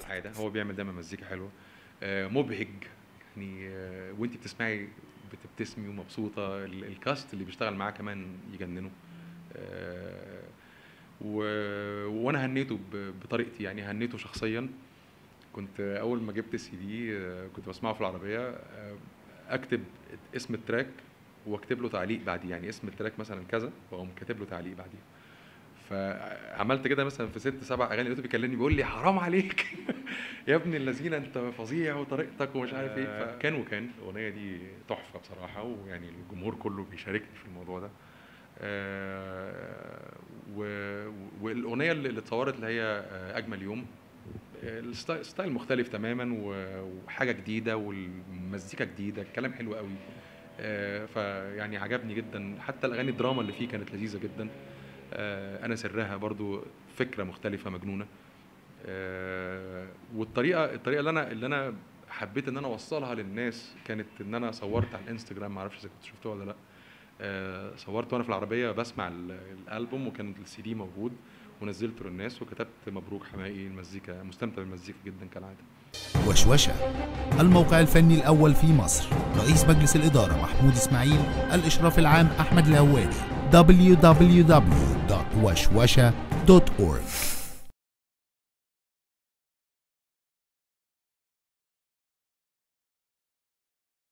كالعاده هو بيعمل دايما مزيكا حلوه آه، مبهج يعني آه، وانت بتسمعي بتبتسمي ومبسوطه ال- الكاست اللي بيشتغل معاه كمان يجننوا آه، و... وانا هنيته ب... بطريقتي يعني هنيته شخصيا كنت اول ما جبت السي دي آه، كنت بسمعه في العربيه آه، اكتب اسم التراك واكتب له تعليق بعديه يعني اسم التراك مثلا كذا واقوم كاتب له تعليق بعديه فعملت كده مثلا في ست سبع اغاني لقيته بيكلمني بيقول لي حرام عليك يا ابن الذين انت فظيع وطريقتك ومش عارف ايه فكان وكان الاغنيه دي تحفه بصراحه ويعني الجمهور كله بيشاركني في الموضوع ده آه، و- والاغنيه اللي اللي اتصورت اللي هي آه، اجمل يوم آه، الستايل ستايل مختلف تماما و- وحاجه جديده والمزيكا جديده الكلام حلو قوي آه، فيعني عجبني جدا حتى الاغاني الدراما اللي فيه كانت لذيذه جدا آه، انا سرها برضو فكره مختلفه مجنونه آه، والطريقه الطريقه اللي انا اللي انا حبيت ان انا اوصلها للناس كانت ان انا صورت على الانستجرام ما اعرفش اذا كنت شفتوه ولا لا آه، صورت وانا في العربيه بسمع ال- الالبوم وكان السي دي موجود ونزلته للناس وكتبت مبروك حمائي المزيكا مستمتع بالمزيكا جدا كالعاده وشوشة الموقع الفني الأول في مصر رئيس مجلس الإدارة محمود إسماعيل الإشراف العام أحمد الهوادي www.وشوشة.org